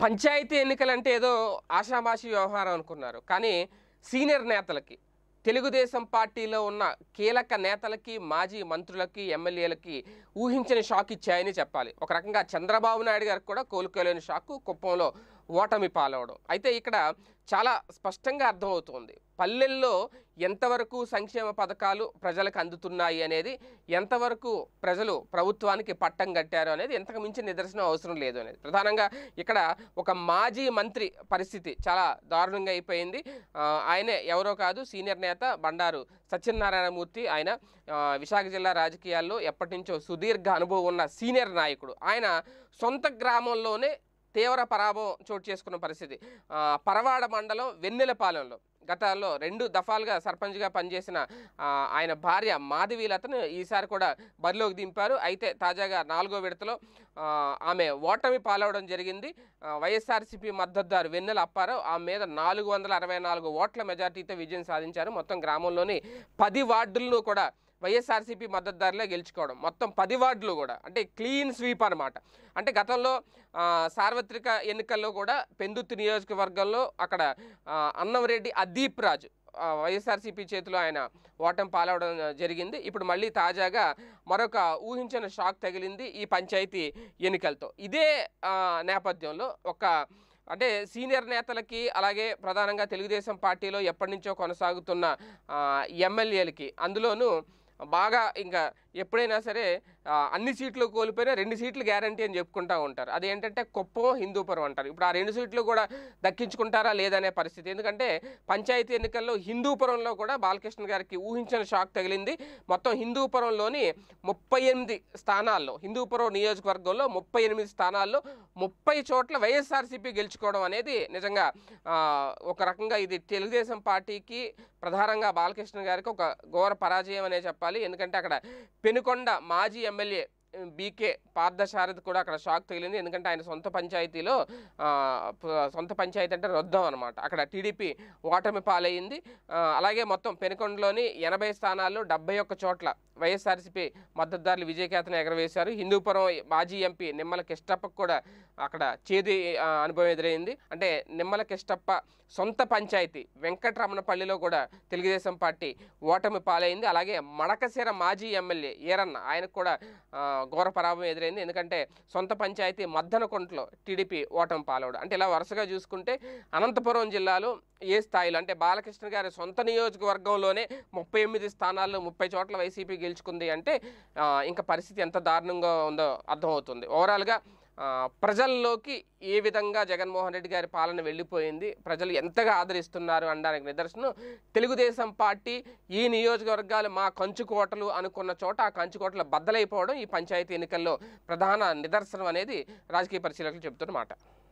పంచాయతీ ఎన్నికలంటే ఏదో ఆషామాషి వ్యవహారం అనుకున్నారు కానీ సీనియర్ నేతలకి తెలుగుదేశం పార్టీలో ఉన్న కీలక నేతలకి మాజీ మంత్రులకి ఎమ్మెల్యేలకి ఊహించని షాక్ ఇచ్చాయని చెప్పాలి ఒక రకంగా చంద్రబాబు నాయుడు గారికి కూడా కోలుకోలేని షాక్ కుప్పంలో ఓటమి పాలవడం అయితే ఇక్కడ చాలా స్పష్టంగా అర్థమవుతోంది పల్లెల్లో ఎంతవరకు సంక్షేమ పథకాలు ప్రజలకు అందుతున్నాయి అనేది ఎంతవరకు ప్రజలు ప్రభుత్వానికి పట్టం కట్టారు అనేది ఎంతకు మించి నిదర్శనం అవసరం లేదు అనేది ప్రధానంగా ఇక్కడ ఒక మాజీ మంత్రి పరిస్థితి చాలా దారుణంగా అయిపోయింది ఆ, ఆయనే ఎవరో కాదు సీనియర్ నేత బండారు సత్యనారాయణమూర్తి ఆయన ఆ, విశాఖ జిల్లా రాజకీయాల్లో ఎప్పటి నుంచో సుదీర్ఘ అనుభవం ఉన్న సీనియర్ నాయకుడు ఆయన సొంత గ్రామంలోనే తీవ్ర పరాభవం చోటు చేసుకున్న పరిస్థితి ఆ, పరవాడ మండలం వెన్నెలపాలెంలో గతంలో రెండు దఫాలుగా సర్పంచ్గా పనిచేసిన ఆ, ఆయన భార్య మాధవీలతను ఈసారి కూడా బరిలోకి దింపారు అయితే తాజాగా నాలుగో విడతలో ఆ, ఆమె ఓటమి పాలవడం జరిగింది ఆ, వైఎస్ఆర్సీపీ మద్దతుదారు వెన్నెల అప్పారావు ఆమె మీద నాలుగు వందల అరవై నాలుగు ఓట్ల మెజార్టీతో విజయం సాధించారు మొత్తం గ్రామంలోని పది వార్డులను కూడా వైఎస్ఆర్సీపీ మద్దతుదారులే గెలుచుకోవడం మొత్తం పది వార్డులు కూడా అంటే క్లీన్ స్వీప్ అనమాట అంటే గతంలో ఆ, సార్వత్రిక ఎన్నికల్లో కూడా పెందుర్తి నియోజకవర్గంలో అక్కడ ఆ, అన్నంరెడ్డి అదీప్ రాజు ఆ, వైఎస్ఆర్సీపీ చేతిలో ఆయన ఓటమి పాలవడం జరిగింది ఇప్పుడు మళ్ళీ తాజాగా మరొక ఊహించిన షాక్ తగిలింది ఈ పంచాయతీ ఎన్నికలతో ఇదే ఆ, నేపథ్యంలో ఒక అంటే సీనియర్ నేతలకి అలాగే ప్రధానంగా తెలుగుదేశం పార్టీలో ఎప్పటి నుంచో కొనసాగుతున్న ఆ, ఎమ్మెల్యేలకి అందులోనూ బాగా ఇంకా ఎప్పుడైనా సరే ఆ, అన్ని సీట్లు కోల్పోయినా రెండు సీట్లు గ్యారంటీ అని చెప్పుకుంటూ ఉంటారు అదేంటంటే కుప్పం హిందూపురం అంటారు ఇప్పుడు ఆ రెండు సీట్లు కూడా దక్కించుకుంటారా లేదనే పరిస్థితి ఎందుకంటే పంచాయతీ ఎన్నికల్లో హిందూపురంలో కూడా బాలకృష్ణ గారికి ఊహించిన షాక్ తగిలింది మొత్తం హిందూపురంలోని ముప్పై ఎనిమిది స్థానాల్లో హిందూపురం నియోజకవర్గంలో ముప్పై ఎనిమిది స్థానాల్లో ముప్పై చోట్ల వైఎస్ఆర్సీపీ గెలుచుకోవడం అనేది నిజంగా ఆ, ఒక రకంగా ఇది తెలుగుదేశం పార్టీకి ప్రధానంగా బాలకృష్ణ గారికి ఒక ఘోర పరాజయం అనే చెప్పాలి ఎందుకంటే అక్కడ పెనుకొండ మాజీ ఎమ్మెల్యే బీకే పార్థసారథి కూడా అక్కడ షాక్ తగిలింది ఎందుకంటే ఆయన సొంత పంచాయతీలో ఆ, ప- సొంత పంచాయతీ అంటే రొద్దం అనమాట అక్కడ టీడీపీ ఓటమి పాలయ్యింది ఆ, అలాగే మొత్తం పెనుకొండలోని ఎనభై స్థానాల్లో డెబ్బై ఒక్క చోట్ల వైఎస్ఆర్సీపీ మద్దతుదారులు విజయకేతను ఎగరవేశారు హిందూపురం మాజీ ఎంపీ నిమ్మల కిష్టప్పకు కూడా అక్కడ చేదు ఆ, అనుభవం ఎదురైంది అంటే నిమ్మల కిష్టప్ప సొంత పంచాయతీ వెంకటరమణపల్లిలో కూడా తెలుగుదేశం పార్టీ ఓటమి పాలైంది అలాగే మడకశిర మాజీ ఎమ్మెల్యే ఈరన్న ఆయనకు కూడా ఆ, ఘోర పరాభవం ఎదురైంది ఎందుకంటే సొంత పంచాయతీ మద్దనకొంటలో టీడీపీ ఓటమి పాలవడం అంటే ఇలా వరుసగా చూసుకుంటే అనంతపురం జిల్లాలో ఏ స్థాయిలో అంటే బాలకృష్ణ గారి సొంత నియోజకవర్గంలోనే ముప్పై ఎనిమిది స్థానాల్లో ముప్పై చోట్ల వైసీపీ గెలుచుకుంది అంటే ఆ, ఇంకా పరిస్థితి ఎంత దారుణంగా ఉందో అర్థమవుతుంది ఓవరాల్గా ఆ, ప్రజల్లోకి ఏ విధంగా జగన్మోహన్ రెడ్డి గారి పాలన వెళ్ళిపోయింది ప్రజలు ఎంతగా ఆదరిస్తున్నారు అనడానికి నిదర్శనం తెలుగుదేశం పార్టీ ఈ నియోజకవర్గాలు మా కంచుకోటలు అనుకున్న చోట ఆ కంచుకోటలు బద్దలైపోవడం ఈ పంచాయతీ ఎన్నికల్లో ప్రధాన నిదర్శనం అనేది రాజకీయ పరిశీలకులు చెబుతున్నమాట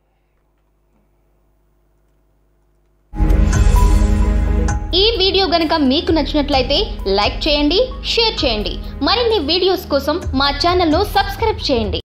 ఈ వీడియో గనుక మీకు నచ్చినట్లయితే లైక్ చేయండి షేర్ చేయండి మరిన్ని వీడియోస్ కోసం మా ఛానల్ను సబ్స్క్రైబ్ చేయండి